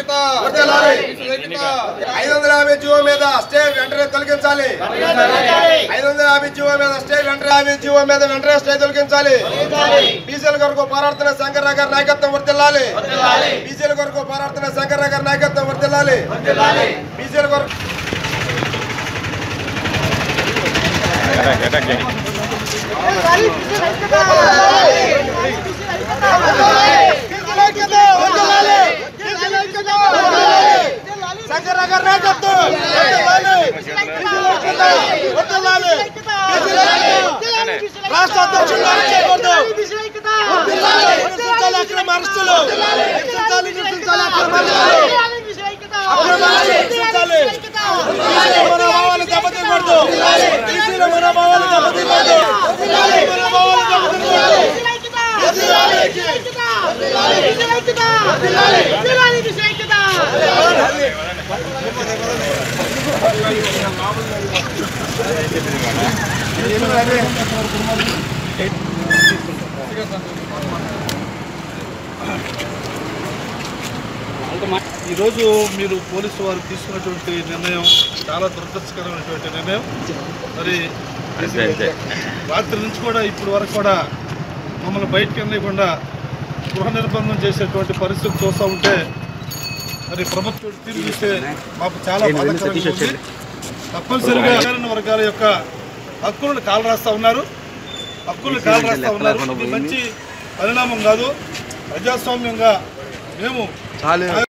ఐక్యత వర్ధిల్లాలి. బీసీల ఐక్యత ఐదు వందల యాభై జీవో మీద స్టే వెంటనే తొలగించాలి ఐదు వందల యాభై జీవో మీద స్టే వెంటనే యాభై జీవో మీద వెంటనే స్టే తొలగించాలి బీసీల కొరకు పోరాడుతున్న శంకర్ గారి నాయకత్వం వర్తిల్లాలి బీసీల కొరకు పోరాడుతున్న శంకర్ గారి నాయకత్వం వర్తిల్లాలి బీసీల కొరకు శంకర్ గారి నాయకత్వం వర్ధిల్లాలి. వర్ధిల్లాలి. రాష్ట్ర అధ్యక్షులు నారా చేయకూడదు నిరసించాలి అక్రమ అరెస్టులు నిరసించాలి నిరసించాలి అక్రమ అరెస్టులు అక్రమ అరెస్టులు నిరసించాలి బీసీల మనోభావాలు దెబ్బతినకూడదు బీసీల మనోభావాలు దెబ్బతినకూడదు బీసీల మనోభావాలు దెబ్బతినకూడదు ఈరోజు మీరు పోలీసు వారు తీసుకున్నటువంటి నిర్ణయం చాలా దురదృష్టకరమైనటువంటి నిర్ణయం మరి రాత్రి నుంచి కూడా ఇప్పటి వరకు కూడా మమ్మల్ని బయటికి వెళ్ళకుండా గృహ నిర్బంధం చేసేటువంటి పరిస్థితి చూస్తూ ఉంటే మరి ప్రభుత్వం తీరు చూస్తే మాకు చాలా బాధాకరంగా ఉంది తప్పనిసరిగా అధికారిన వర్గాల యొక్క హక్కులను కాలు రాస్తా ఉన్నారు హక్కులను కాలు రాస్తా ఉన్నారు ఇది మంచి పరిణామం కాదు ప్రజాస్వామ్యంగా మేము